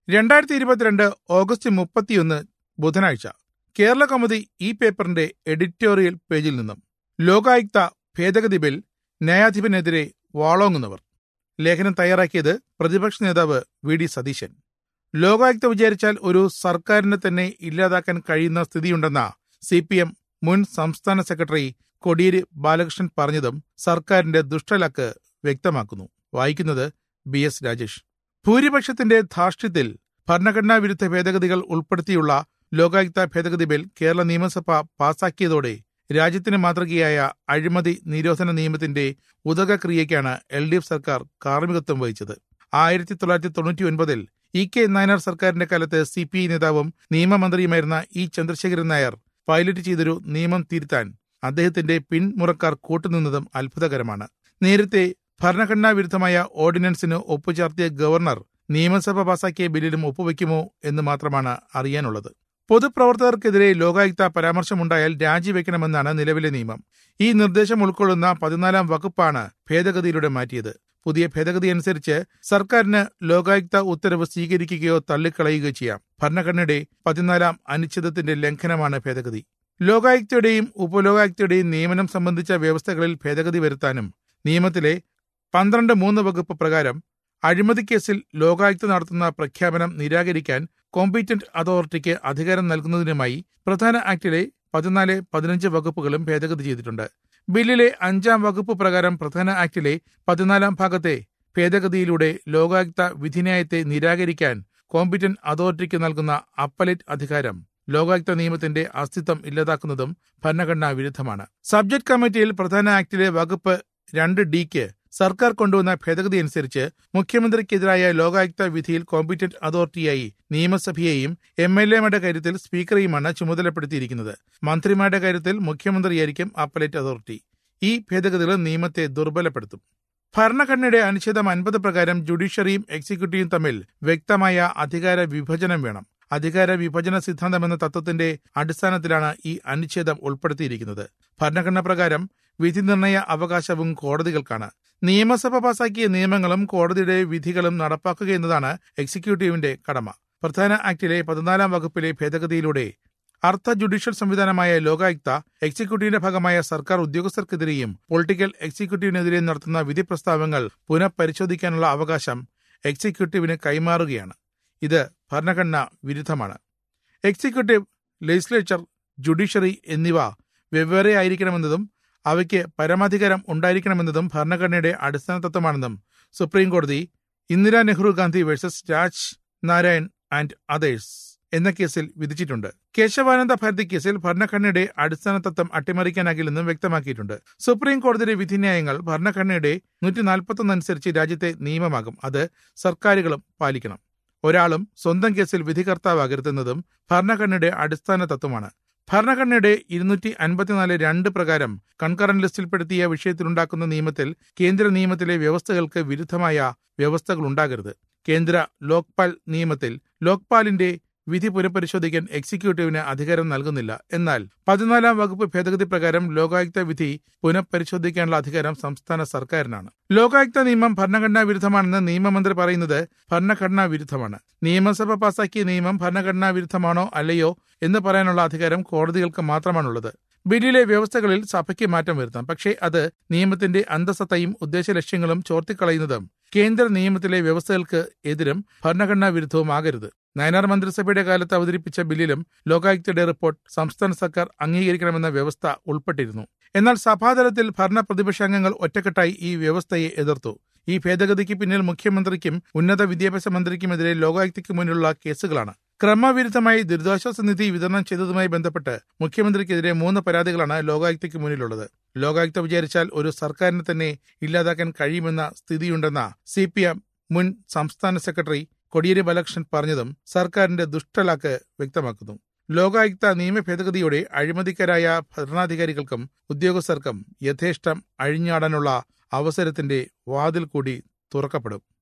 രണ്ടായിരത്തി ഇരുപത്തിരണ്ട് ഓഗസ്റ്റ് മുപ്പത്തിയൊന്ന് ബുധനാഴ്ച കേരള കൗമുദി ഈ പേപ്പറിന്റെ എഡിറ്റോറിയൽ പേജിൽ നിന്നും ലോകായുക്ത ഭേദഗതി ബിൽ ന്യായാധിപനെതിരെ വാളോങ്ങുന്നവർ ലേഖനം തയ്യാറാക്കിയത് പ്രതിപക്ഷ നേതാവ് വി ഡി സതീശൻ ലോകായുക്ത വിചാരിച്ചാൽ ഒരു സർക്കാരിനെ തന്നെ ഇല്ലാതാക്കാൻ കഴിയുന്ന സ്ഥിതിയുണ്ടെന്ന സി പി എം മുൻ സംസ്ഥാന സെക്രട്ടറി കോടിയേരി ബാലകൃഷ്ണൻ പറഞ്ഞതും സർക്കാരിന്റെ ദുഷ്ടലക്ക് വ്യക്തമാക്കുന്നു വായിക്കുന്നത് ബി എസ് രാജേഷ് ഭൂരിപക്ഷത്തിന്റെ ധാർഷ്ട്യത്തിൽ ഭരണഘടനാ വിരുദ്ധ ഭേദഗതികൾ ഉൾപ്പെടുത്തിയുള്ള ലോകായുക്ത ഭേദഗതി ബിൽ കേരള നിയമസഭ പാസാക്കിയതോടെ രാജ്യത്തിന് മാതൃകയായ അഴിമതി നിരോധന നിയമത്തിന്റെ ഉദകക്രിയയ്ക്കാണ് എൽ ഡി എഫ് സർക്കാർ കാർമ്മികത്വം വഹിച്ചത് ആയിരത്തി തൊള്ളായിരത്തി തൊണ്ണൂറ്റി ഒൻപതിൽ ഇ കെ നായനാർ സർക്കാരിന്റെ കാലത്ത് സി പി ഐ നേതാവും നിയമമന്ത്രിയുമായിരുന്ന ഇ ചന്ദ്രശേഖരൻ നായർ പൈലറ്റ് ചെയ്തൊരു നിയമം തിരുത്താൻ അദ്ദേഹത്തിന്റെ പിൻമുറക്കാർ കൂട്ടുനിന്നതും അത്ഭുതകരമാണ് നേരത്തെ ഭരണഘടനാ വിരുദ്ധമായ ഓർഡിനൻസിന് ഒപ്പുചേർത്തിയ ഗവർണർ നിയമസഭ പാസാക്കിയ ബില്ലിലും ഒപ്പുവെക്കുമോ എന്ന് മാത്രമാണ് അറിയാനുള്ളത് പൊതുപ്രവർത്തകർക്കെതിരെ ലോകായുക്ത പരാമർശമുണ്ടായാൽ രാജിവെക്കണമെന്നാണ് നിലവിലെ നിയമം ഈ നിർദ്ദേശം ഉൾക്കൊള്ളുന്ന പതിനാലാം വകുപ്പാണ് ഭേദഗതിയിലൂടെ മാറ്റിയത് പുതിയ ഭേദഗതി അനുസരിച്ച് സർക്കാരിന് ലോകായുക്ത ഉത്തരവ് സ്വീകരിക്കുകയോ തള്ളിക്കളയുകയോ ചെയ്യാം ഭരണഘടനയുടെ പതിനാലാം അനുച്ഛേദത്തിന്റെ ലംഘനമാണ് ഭേദഗതി ലോകായുക്തയുടെയും ഉപലോകായുക്തയുടെയും നിയമനം സംബന്ധിച്ച വ്യവസ്ഥകളിൽ ഭേദഗതി വരുത്താനും നിയമത്തിലെ പന്ത്രണ്ട് മൂന്ന് വകുപ്പ് പ്രകാരം അഴിമതി കേസിൽ ലോകായുക്ത നടത്തുന്ന പ്രഖ്യാപനം നിരാകരിക്കാൻ കോമ്പീറ്റന്റ് അതോറിറ്റിക്ക് അധികാരം നൽകുന്നതിനുമായി പ്രധാന ആക്ടിലെ പതിനാല് പതിനഞ്ച് വകുപ്പുകളും ഭേദഗതി ചെയ്തിട്ടുണ്ട് ബില്ലിലെ അഞ്ചാം വകുപ്പ് പ്രകാരം പ്രധാന ആക്ടിലെ പതിനാലാം ഭാഗത്തെ ഭേദഗതിയിലൂടെ ലോകായുക്ത വിധിന്യായത്തെ നിരാകരിക്കാൻ കോമ്പീറ്റന്റ് അതോറിറ്റിക്ക് നൽകുന്ന അപ്പലേറ്റ് അധികാരം ലോകായുക്ത നിയമത്തിന്റെ അസ്തിത്വം ഇല്ലാതാക്കുന്നതും ഭരണഘടനാ വിരുദ്ധമാണ് സബ്ജക്ട് കമ്മിറ്റിയിൽ പ്രധാന ആക്ടിലെ വകുപ്പ് രണ്ട് ഡിക്ക് സർക്കാർ കൊണ്ടുവന്ന ഭേദഗതി അനുസരിച്ച് മുഖ്യമന്ത്രിക്കെതിരായ ലോകായുക്ത വിധിയിൽ കോമ്പീറ്റന്റ് അതോറിറ്റിയായി നിയമസഭയെയും എം എൽ എമാരുടെ കാര്യത്തിൽ സ്പീക്കറെയുമാണ് ചുമതലപ്പെടുത്തിയിരിക്കുന്നത് മന്ത്രിമാരുടെ കാര്യത്തിൽ മുഖ്യമന്ത്രിയായിരിക്കും അപ്പലേറ്റ് അതോറിറ്റി ഈ ഭേദഗതികൾ നിയമത്തെ ദുർബലപ്പെടുത്തും ഭരണഘടനയുടെ അനുച്ഛേദം അൻപത് പ്രകാരം ജുഡീഷ്യറിയും എക്സിക്യൂട്ടീവും തമ്മിൽ വ്യക്തമായ അധികാര വിഭജനം വേണം അധികാര വിഭജന സിദ്ധാന്തം എന്ന തത്വത്തിന്റെ അടിസ്ഥാനത്തിലാണ് ഈ അനുച്ഛേദം ഉൾപ്പെടുത്തിയിരിക്കുന്നത് ഭരണഘടന പ്രകാരം വിധി നിർണയ അവകാശവും കോടതികൾക്കാണ് നിയമസഭ പാസാക്കിയ നിയമങ്ങളും കോടതിയുടെ വിധികളും നടപ്പാക്കുക എന്നതാണ് എക്സിക്യൂട്ടീവിന്റെ കടമ പ്രധാന ആക്ടിലെ പതിനാലാം വകുപ്പിലെ ഭേദഗതിയിലൂടെ അർദ്ധ ജുഡീഷ്യൽ സംവിധാനമായ ലോകായുക്ത എക്സിക്യൂട്ടീവിന്റെ ഭാഗമായ സർക്കാർ ഉദ്യോഗസ്ഥർക്കെതിരെയും പൊളിറ്റിക്കൽ എക്സിക്യൂട്ടീവിനെതിരെയും നടത്തുന്ന വിധി പ്രസ്താവങ്ങൾ പുനഃപരിശോധിക്കാനുള്ള അവകാശം എക്സിക്യൂട്ടീവിന് കൈമാറുകയാണ് ഇത് ഭരണഘടന വിരുദ്ധമാണ് എക്സിക്യൂട്ടീവ് ലെജിസ്ലേച്ചർ ജുഡീഷ്യറി എന്നിവ വെവ്വേറെ ആയിരിക്കണമെന്നതും അവയ്ക്ക് പരമാധികാരം ഉണ്ടായിരിക്കണമെന്നതും ഭരണഘടനയുടെ അടിസ്ഥാന തത്വമാണെന്നും സുപ്രീം കോടതി Indira Nehru Gandhi versus Raj Narain and others എന്ന കേസിൽ വിധിച്ചിട്ടുണ്ട് കേശവാനന്ദ ഭാരതി കേസിൽ ഭരണഘടനയുടെ അടിസ്ഥാന തത്വം അട്ടിമറിക്കാനാകില്ലെന്നും വ്യക്തമാക്കിയിട്ടുണ്ട് സുപ്രീം കോടതിയുടെ വിധിന്യായങ്ങൾ ഭരണഘടനയുടെ നൂറ്റി നാൽപ്പത്തൊന്ന് അനുസരിച്ച് രാജ്യത്തെ നിയമമാകും അത് സർക്കാരുകളും പാലിക്കണം ഒരാളും സ്വന്തം കേസിൽ വിധികർത്താവാകരുതെന്നതും ഭരണഘടനയുടെ അടിസ്ഥാന തത്വമാണ് ഭരണഘടനയുടെ ഇരുന്നൂറ്റി അൻപത്തിനാല് രണ്ട് പ്രകാരം കൺകറന്റ് ലിസ്റ്റിൽപ്പെടുത്തിയ വിഷയത്തിലുണ്ടാക്കുന്ന നിയമത്തിൽ കേന്ദ്ര നിയമത്തിലെ വ്യവസ്ഥകൾക്ക് വിരുദ്ധമായ വ്യവസ്ഥകൾ ഉണ്ടാകരുത് കേന്ദ്ര ലോക്പാൽ നിയമത്തിൽ ലോക്പാലിന്റെ വിധി പുനഃപരിശോധിക്കാൻ എക്സിക്യൂട്ടീവിന് അധികാരം നൽകുന്നില്ല എന്നാൽ പതിനാലാം വകുപ്പ് ഭേദഗതി പ്രകാരം ലോകായുക്ത വിധി പുനഃപരിശോധിക്കാനുള്ള അധികാരം സംസ്ഥാന സർക്കാരിനാണ് ലോകായുക്ത നിയമം ഭരണഘടനാ വിരുദ്ധമാണെന്ന് നിയമമന്ത്രി പറയുന്നത് ഭരണഘടനാ വിരുദ്ധമാണ് നിയമസഭ പാസാക്കിയ നിയമം ഭരണഘടനാ വിരുദ്ധമാണോ അല്ലയോ എന്ന് പറയാനുള്ള അധികാരം കോടതികൾക്ക് മാത്രമാണുള്ളത് ബില്ലിലെ വ്യവസ്ഥകളിൽ സഭയ്ക്ക് മാറ്റം വരുത്താം പക്ഷേ അത് നിയമത്തിന്റെ അന്തസത്തയും ഉദ്ദേശ ലക്ഷ്യങ്ങളും ചോർത്തിക്കളയുന്നതും കേന്ദ്ര നിയമത്തിലെ വ്യവസ്ഥകൾക്ക് എതിരും ഭരണഘടനാ വിരുദ്ധവുമാകരുത് നയനാർ മന്ത്രിസഭയുടെ കാലത്ത് അവതരിപ്പിച്ച ബില്ലിലും ലോകായുക്തയുടെ റിപ്പോർട്ട് സംസ്ഥാന സർക്കാർ അംഗീകരിക്കണമെന്ന വ്യവസ്ഥ ഉൾപ്പെട്ടിരുന്നു എന്നാൽ സഭാതലത്തിൽ ഭരണ പ്രതിപക്ഷാംഗങ്ങൾ ഒറ്റക്കെട്ടായി ഈ വ്യവസ്ഥയെ എതിർത്തു ഈ ഭേദഗതിക്ക് പിന്നിൽ മുഖ്യമന്ത്രിക്കും ഉന്നത വിദ്യാഭ്യാസ മന്ത്രിക്കുമെതിരെ ലോകായുക്തയ്ക്ക് മുന്നിലുള്ള കേസുകളാണ് ക്രമവിരുദ്ധമായി ദുരിതാശ്വാസ നിധി വിതരണം ചെയ്തതുമായി ബന്ധപ്പെട്ട് മുഖ്യമന്ത്രിക്കെതിരെ മൂന്ന് പരാതികളാണ് ലോകായുക്തയ്ക്ക് മുന്നിലുള്ളത് ലോകായുക്ത വിചാരിച്ചാൽ ഒരു സർക്കാരിനെ തന്നെ ഇല്ലാതാക്കാൻ കഴിയുമെന്ന സ്ഥിതിയുണ്ടെന്ന സി പി എം മുൻ സംസ്ഥാന സെക്രട്ടറി കൊടിയേരി ബാലകൃഷ്ണൻ പറഞ്ഞതും സർക്കാരിന്റെ ദുഷ്ടലാക്ക് വ്യക്തമാക്കുന്നു ലോകായുക്ത നിയമ ഭേദഗതിയോടെ അഴിമതിക്കരായ ഭരണാധികാരികൾക്കും ഉദ്യോഗസ്ഥർക്കും യഥേഷ്ടം അഴിഞ്ഞാടാനുള്ള അവസരത്തിന്റെ വാതിൽ കൂടി തുറക്കപ്പെടും